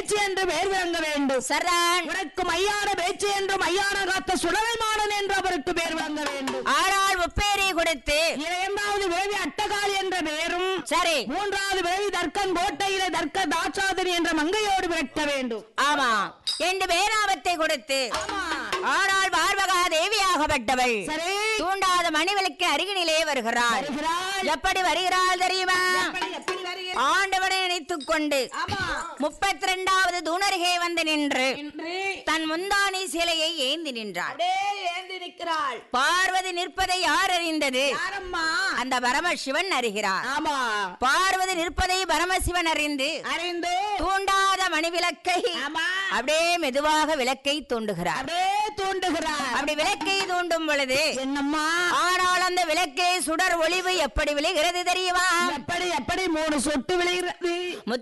பேச்சு என்று பெயர் விளங்க வேண்டும் சரண் உனக்கு மையான பேச்சு என்று மையான காத்த சுடலைமானன் என்று அவருக்கு பெயர் விளங்க வேண்டும் ஆறாள் முப்பேரி கொடுத்து இரண்டாவது விரைவி அட்டகாளி என்ற பெயரும் சரி மூன்றாவது விரைவி தர்க்கன் கோட்டையிலே தர்க்க தாட்சாதனி என்ற மங்கையோடு விளக்க வேண்டும் ஆமா என்று பேராபத்தை கொடுத்து ஆனால் பார்வகா தேவியாகப்பட்டவள் சரி தூண்டாத மணிவிளக்கு அருகினிலே வருகிறாள் வருகிறாள். எப்படி வருகிறாள் தெரியுமா எப்படி, எப்படி வருகிறாள்? ஆண்டவனை நினைத்துக் கொண்டு ஆமா. முப்பத்தி ரெண்டாவது தூணருகே வந்து நின்று என்று தன் முந்தானி சிலையை ஏந்தி நின்றாள் அப்படியே ஏந்தி நிற்கிறாள் பார்வதி நிற்பதை யார் அறிந்தது யாரம்மா அந்த பரமசிவன் அறிகிறார் ஆமா பார்வதி நிற்பதை பரமசிவன் அறிந்து அறிந்து தூண்டாத மணிவிளக்கை ஆமா அப்படியே மெதுவாக விளக்கை தூண்டுகிறார் அப்படியே தூண்டுகிறார் அப்படி விளக்கை தூண்டும் பொழுது என்னம்மா ஆனால் அந்த விளக்கை சுடர் ஒளிவு எப்படி விழுகிறது தெரியுமா எப்படி எப்படி மூணு சொட்டு விளைகிறது